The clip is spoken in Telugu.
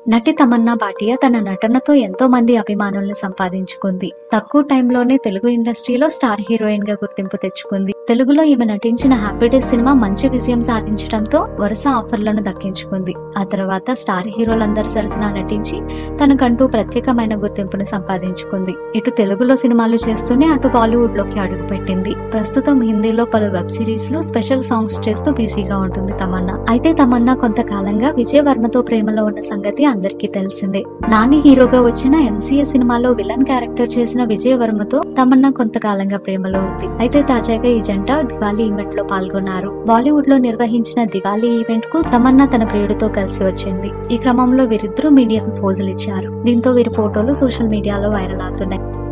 నటి తమన్నా భాటియా తన నటనతో ఎంతో మంది అభిమానుల్ని సంపాదించుకుంది తక్కువ టైంలోనే తెలుగు ఇండస్ట్రీలో స్టార్ హీరోయిన్ గా గుర్తింపు తెచ్చుకుంది తెలుగులో ఈమె నటించిన హ్యాపీ డేస్ సినిమా మంచి విజయం సాధించడంతో వరుస ఆఫర్లను దక్కించుకుంది ఆ తర్వాత స్టార్ హీరోలందరి సరసన నటించి తనకంటూ ప్రత్యేకమైన గుర్తింపును సంపాదించుకుంది ఇటు తెలుగులో సినిమాలు చేస్తూనే అటు బాలీవుడ్ లోకి అడుగుపెట్టింది ప్రస్తుతం హిందీలో పలు వెబ్ సిరీస్ లో స్పెషల్ సాంగ్స్ చేస్తూ బిజీగా ఉంటుంది తమన్నా అయితే తమన్నా కొంతకాలంగా విజయ్ వర్మతో ప్రేమలో ఉన్న సంగతి అందరికీ తెలిసిందే నాని హీరోగా వచ్చిన ఎంసీఏ సినిమాలో విలన్ క్యారెక్టర్ చేసిన విజయ్ వర్మతో తమన్నా కొంతకాలంగా ప్రేమలో ఉంది అయితే తాజాగా ఈ జంట దివాళీ ఈవెంట్ లో పాల్గొన్నారు బాలీవుడ్ లో నిర్వహించిన దివాళీ ఈవెంట్ కు తమన్నా తన ప్రియుడితో కలిసి వచ్చింది ఈ క్రమంలో వీరిద్దరూ మీడియాకు పోజులు ఇచ్చారు దీంతో వీరి ఫోటోలు సోషల్ మీడియాలో వైరల్ అవుతున్నాయి